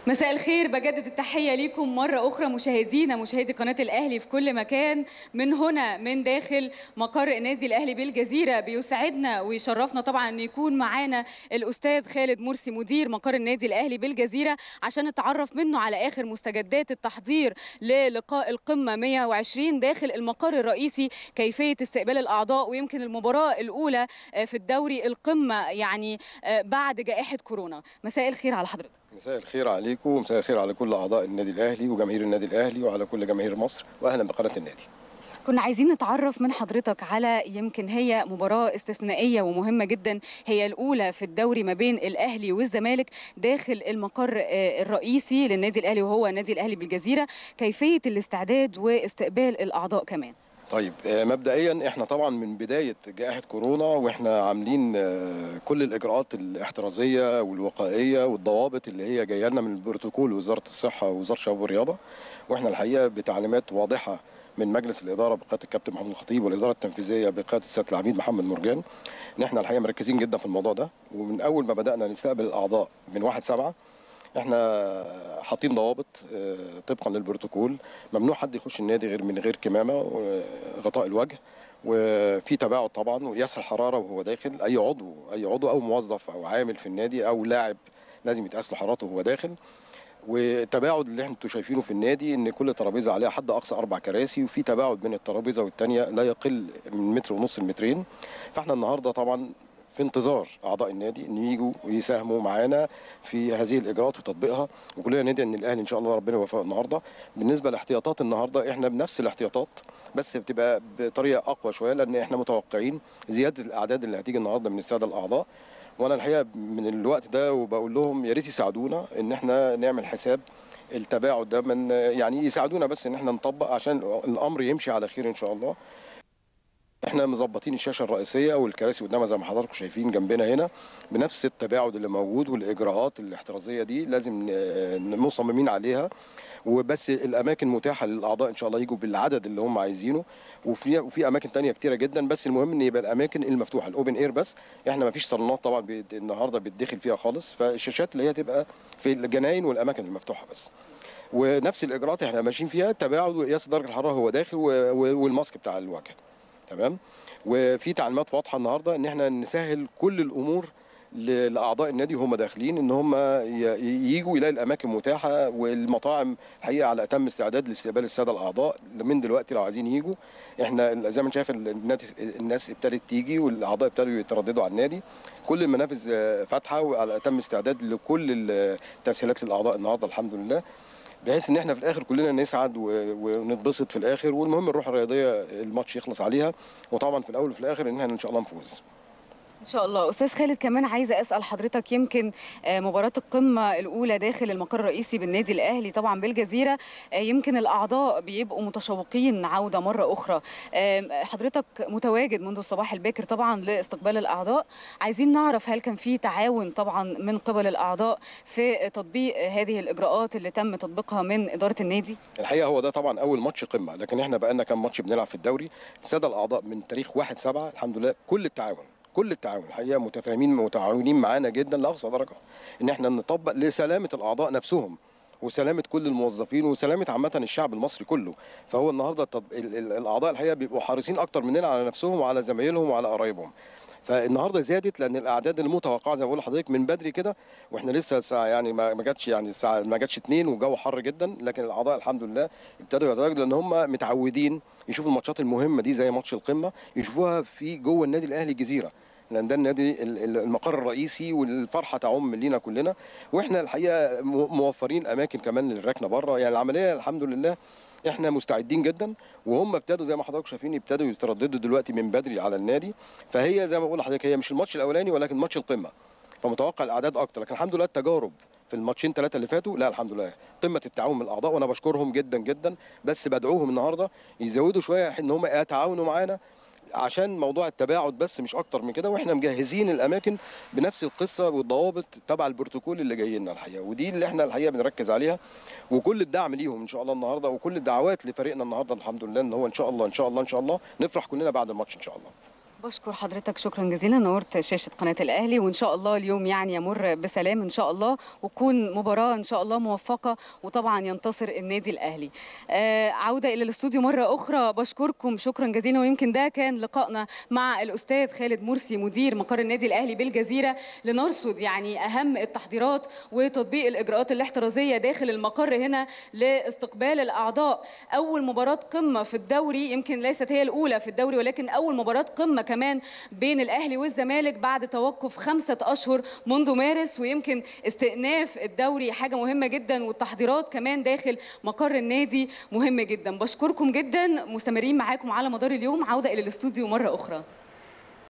مساء الخير بجدد التحية ليكم مرة أخرى مشاهدينا مشاهدي قناة الأهلي في كل مكان من هنا من داخل مقر النادي الأهلي بالجزيرة بيسعدنا ويشرفنا طبعا أن يكون معانا الأستاذ خالد مرسي مدير مقر النادي الأهلي بالجزيرة عشان نتعرف منه على آخر مستجدات التحضير للقاء القمة 120 داخل المقر الرئيسي كيفية استقبال الأعضاء ويمكن المباراة الأولى في الدوري القمة يعني بعد جائحة كورونا مساء الخير على حضرتك مساء الخير عليكم ومساء الخير على كل اعضاء النادي الاهلي وجماهير النادي الاهلي وعلى كل جماهير مصر واهلا بقناه النادي كنا عايزين نتعرف من حضرتك على يمكن هي مباراة استثنائية ومهمة جدا هي الأولى في الدوري ما بين الأهلي والزمالك داخل المقر الرئيسي للنادي الأهلي وهو النادي الأهلي بالجزيرة كيفية الاستعداد واستقبال الأعضاء كمان طيب مبدئيا احنا طبعا من بدايه جائحه كورونا واحنا عاملين كل الاجراءات الاحترازيه والوقائيه والضوابط اللي هي جايه لنا من البروتوكول وزاره الصحه ووزاره الشباب والرياضه واحنا الحقيقه بتعليمات واضحه من مجلس الاداره بقياده الكابتن محمود الخطيب والاداره التنفيذيه بقياده السيد العميد محمد مرجان ان احنا الحقيقه مركزين جدا في الموضوع ده ومن اول ما بدانا نستقبل الاعضاء من 1 7 احنا حاطين ضوابط طبقا للبروتوكول ممنوع حد يخش النادي غير من غير كمامه وغطاء الوجه وفي تباعد طبعا وقياس الحراره وهو داخل اي عضو اي عضو او موظف او عامل في النادي او لاعب لازم يتقاس له حرارته وهو داخل والتباعد اللي انتوا شايفينه في النادي ان كل ترابيزه عليها حد اقصى اربع كراسي وفي تباعد بين الترابيزه والثانيه لا يقل من متر ونص لمترين فاحنا النهارده طبعا في انتظار اعضاء النادي ان يجوا ويساهموا معانا في هذه الاجراءات وتطبيقها وكلنا ندعي ان الاهلي ان شاء الله ربنا يوفقه النهارده بالنسبه لاحتياطات النهارده احنا بنفس الاحتياطات بس بتبقى بطريقه اقوى شويه لان احنا متوقعين زياده الاعداد اللي هتيجي النهارده من الساده الاعضاء وانا الحقيقه من الوقت ده وبقول لهم يا ريت يساعدونا ان احنا نعمل حساب التباعد ده من يعني يساعدونا بس ان احنا نطبق عشان الامر يمشي على خير ان شاء الله احنا مظبطين الشاشه الرئيسيه والكراسي قدامها زي ما حضراتكم شايفين جنبنا هنا بنفس التباعد اللي موجود والاجراءات الاحترازيه دي لازم مصممين عليها وبس الاماكن متاحه للاعضاء ان شاء الله يجوا بالعدد اللي هم عايزينه وفي وفي اماكن تانية كتيره جدا بس المهم ان يبقى الاماكن المفتوحه الاوبن اير بس احنا ما فيش صالونات طبعا النهارده بيتدخل فيها خالص فالشاشات اللي هي تبقى في الجناين والاماكن المفتوحه بس ونفس الاجراءات احنا ماشيين فيها التباعد وقياس درجه الحراره هو داخل والماسك بتاع الوجه تمام وفي تعليمات واضحه النهارده ان احنا نسهل كل الامور لاعضاء النادي وهم داخلين ان هم يجوا يلاقي الاماكن متاحه والمطاعم الحقيقه على اتم استعداد لاستقبال الساده الاعضاء من دلوقتي لو عايزين يجوا احنا زي ما انت شايف الناس ابتدت تيجي والاعضاء ابتدوا يترددوا على النادي كل المنافذ فاتحه وعلى اتم استعداد لكل التسهيلات للاعضاء النهارده الحمد لله بحيث ان احنا في الاخر كلنا نسعد ونتبسط في الاخر والمهم الروح الرياضيه الماتش يخلص عليها وطبعا في الاول وفي الاخر ان احنا ان شاء الله نفوز ان شاء الله استاذ خالد كمان عايزه اسال حضرتك يمكن مباراه القمه الاولى داخل المقر الرئيسي بالنادي الاهلي طبعا بالجزيره يمكن الاعضاء بيبقوا متشوقين عوده مره اخرى حضرتك متواجد منذ الصباح الباكر طبعا لاستقبال الاعضاء عايزين نعرف هل كان في تعاون طبعا من قبل الاعضاء في تطبيق هذه الاجراءات اللي تم تطبيقها من اداره النادي الحقيقه هو ده طبعا اول ماتش قمه لكن احنا بقى لنا كام ماتش بنلعب في الدوري الساده الاعضاء من تاريخ 1 7 الحمد لله كل التعاون كل التعاون الحقيقه متفاهمين متعاونين معانا جدا لاقصى درجه ان احنا نطبق لسلامه الاعضاء نفسهم وسلامه كل الموظفين وسلامه عامه الشعب المصري كله فهو النهارده التطب... الاعضاء الحقيقه بيبقوا حريصين اكتر مننا على نفسهم وعلى زمايلهم وعلى قرايبهم فالنهارده زادت لان الاعداد المتوقعه زي ما بقول لحضرتك من بدري كده واحنا لسه الساعه يعني ما جاتش يعني الساعه ما جاتش اتنين والجو حر جدا لكن الاعضاء الحمد لله ابتدوا يتواجدوا لان هم متعودين يشوفوا الماتشات المهمه دي زي ماتش القمه يشوفوها في جوه النادي الاهلي الجزيره لان ده النادي المقر الرئيسي والفرحه تعم لينا كلنا واحنا الحقيقه موفرين اماكن كمان للركنه بره يعني العمليه الحمد لله احنا مستعدين جدا وهم ابتدوا زي ما حضراتكم شايفين يبتدوا يترددوا دلوقتي من بدري على النادي فهي زي ما بقول لحضرتك هي مش الماتش الاولاني ولكن ماتش القمه فمتوقع الاعداد اكتر لكن الحمد لله التجارب في الماتشين ثلاثه اللي فاتوا لا الحمد لله قمه التعاون من الاعضاء وانا بشكرهم جدا جدا بس بدعوهم النهارده يزودوا شويه ان هم يتعاونوا معانا عشان موضوع التباعد بس مش اكتر من كده واحنا مجهزين الاماكن بنفس القصه والضوابط تبع البروتوكول اللي جاي لنا الحقيقه ودي اللي احنا الحقيقه بنركز عليها وكل الدعم ليهم ان شاء الله النهارده وكل الدعوات لفريقنا النهارده الحمد لله ان هو ان شاء الله ان شاء الله ان شاء الله نفرح كلنا بعد الماتش ان شاء الله بشكر حضرتك شكرا جزيلا نورت شاشة قناة الأهلي وإن شاء الله اليوم يعني يمر بسلام إن شاء الله وتكون مباراة إن شاء الله موفقة وطبعا ينتصر النادي الأهلي آه عودة إلى الاستوديو مرة أخرى بشكركم شكرا جزيلا ويمكن ده كان لقائنا مع الأستاذ خالد مرسي مدير مقر النادي الأهلي بالجزيرة لنرصد يعني أهم التحضيرات وتطبيق الإجراءات الاحترازية داخل المقر هنا لاستقبال الأعضاء أول مباراة قمة في الدوري يمكن ليست هي الأولى في الدوري ولكن أول مباراة قمة كمان بين الاهلي والزمالك بعد توقف خمسه اشهر منذ مارس ويمكن استئناف الدوري حاجه مهمه جدا والتحضيرات كمان داخل مقر النادي مهمه جدا بشكركم جدا مستمرين معاكم على مدار اليوم عوده الى الاستوديو مره اخرى